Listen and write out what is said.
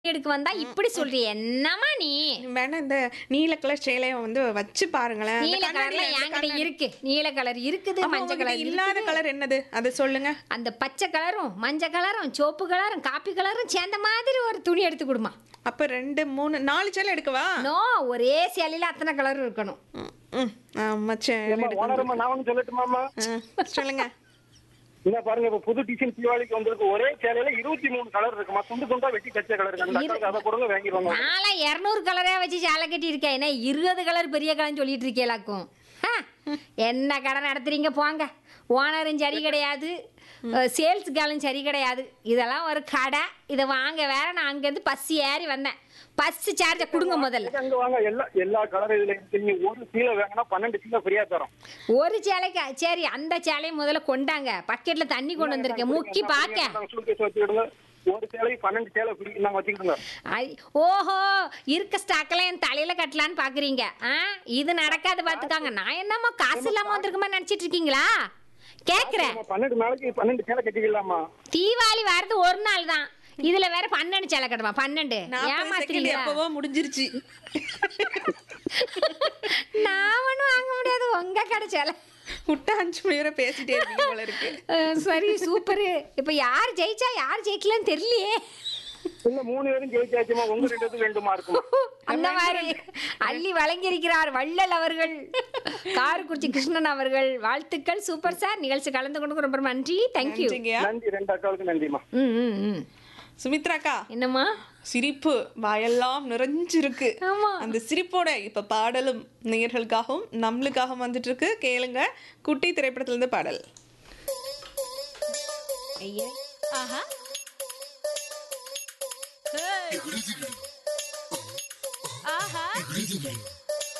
எடுக்க வந்தா இப்படி சொல்றிய என்னம்மா நீ வேணா இந்த நீல கலர் சேலைய வந்து வச்சு பாருங்களேன் அந்த நீல கண்ணாடியில கலர்ல இந்த என்கிட்ட கண்ணாடி- இருக்கு நீல கலர் இருக்குது அப்ப மஞ்சள் உங்ககிட்ட கலர் இல்லாத இருக்குது. கலர் என்னது அதை சொல்லுங்க அந்த பச்சை கலரும் மஞ்சள் கலரும் சிவப்பு கலரும் காப்பி கலரும் சேர்ந்த மாதிரி ஒரு துணி எடுத்து கொடுமா அப்ப ரெண்டு மூணு நாலு சேலை எடுக்கவா நோ ஒரே சேலையில அத்தனை கலரும் இருக்கணும் ம், ம். ஆமா சேலை ஏம்மா, எடுக்க ஓனரம்மா, நான் ஒண்ணு சொல்லட்டுமாம்மா? ஆ, சொல்லுங்க என்ன பாருங்க இப்ப புது டிசைன் தீபாவளிக்கு வந்திருக்கு ஒரே சேலையில இருபத்தி மூணு கலர் இருக்குமா துண்டு துண்டா வெட்டி கச்ச கலர் இருக்கு அந்த அக்காவுக்கு அதை கொடுங்க வாங்கிடுவாங்க நான்லாம் இரநூறு கலரே வச்சு சேலை கட்டி இருக்கேன் என்ன இருபது கலர் பெரிய கலர்னு சொல்லிட்டு இருக்கேலாக்கும் ஆ, என்ன கடை நடத்துறீங்க போங்க ஓனரும் சரி கிடையாது சேல்ஸ் கேலும் சரி கிடையாது இதெல்லாம் ஒரு கடை இதை வாங்க வேற நான் அங்கேருந்து பஸ் ஏறி வந்தேன் பஸ் சார்ஜை கொடுங்க முதல்ல அங்க வாங்க எல்லா எல்லா கலர் இதுல இருக்கு நீங்க ஒரு சீலை வேணும்னா பன்னெண்டு சீலை ஃப்ரீயா தரோம் ஒரு சேலைக்கு சரி அந்த சேலையை முதல்ல கொண்டாங்க பக்கெட்ல தண்ணி கொண்டு வந்திருக்கேன் முக்கி பார்க்க சூட்கேஸ் வச்சு விடுங்க ஒரு சேலை பன்னெண்டு சேலை ஃப்ரீ நாங்க வச்சுக்கிடுங்க ஐ, ஓஹோ இருக்க ஸ்டாக்கெல்லாம் என் தலையில கட்டலான்னு பாக்குறீங்க ஆ இது நடக்காது பாத்துக்காங்க நான் என்னம்மா காசு இல்லாம வந்திருக்குமா நினைச்சிட்டு இருக்கீங்களா கேக்குறேன் நம்ம பன்னெண்டு நாளைக்கு பன்னெண்டு சேலை கட்டிக்கலாமா தீபாவளி வரது ஒரு நாள் தான் இதுல வேற பன்னெண்டு சேலை கட்டுமா பன்னெண்டு நாற்பது செகண்ட் ஏமாத்துறீங்களா எப்பவோ முடிஞ்சிருச்சு நான் ஒண்ணும் வாங்க முடியாது உங்க கடை சேலை விட்டா அஞ்சு மணி வரை பேசிட்டே இருக்கீங்க போல இருக்கு அஹ், சரி சூப்பரு இப்ப யார் ஜெயிச்சா யார் ஜெயிக்கலன்னு தெரியலையே இல்ல மூணு பேரும் ஜெயிச்சாச்சுமா உங்க ரெண்டு பேருக்கு வேண்டுமா இருக்குமா அந்த மாதிரி அள்ளி வழங்கியிருக்கிறார் வள்ளல் அவர்கள் காரக்குறிச்சி கிருஷ்ணன் அவர்கள் வாழ்த்துக்கள் சூப்பர் சார் நிகழ்ச்சி கலந்து கொண்டு ரொம்ப நன்றி தேங்க்யூ நன்றிங்கய்யா. நன்றி ரெண்டு அக்காவுக்கு நன்றிமா ம் ம் ம் சுமித்ராக்கா என்னம்மா சிரிப்பு வாயெல்லாம் நிறைஞ்சிருக்கு ஆமா. அந்த சிரிப்போட இப்ப பாடலும் நேயர்களுக்காகவும் நம்மளுக்காகவும் வந்துட்டு இருக்கு கேளுங்க குட்டி திரைப்படத்துல இருந்து பாடல் ஐயா ஆஹா ஆஹா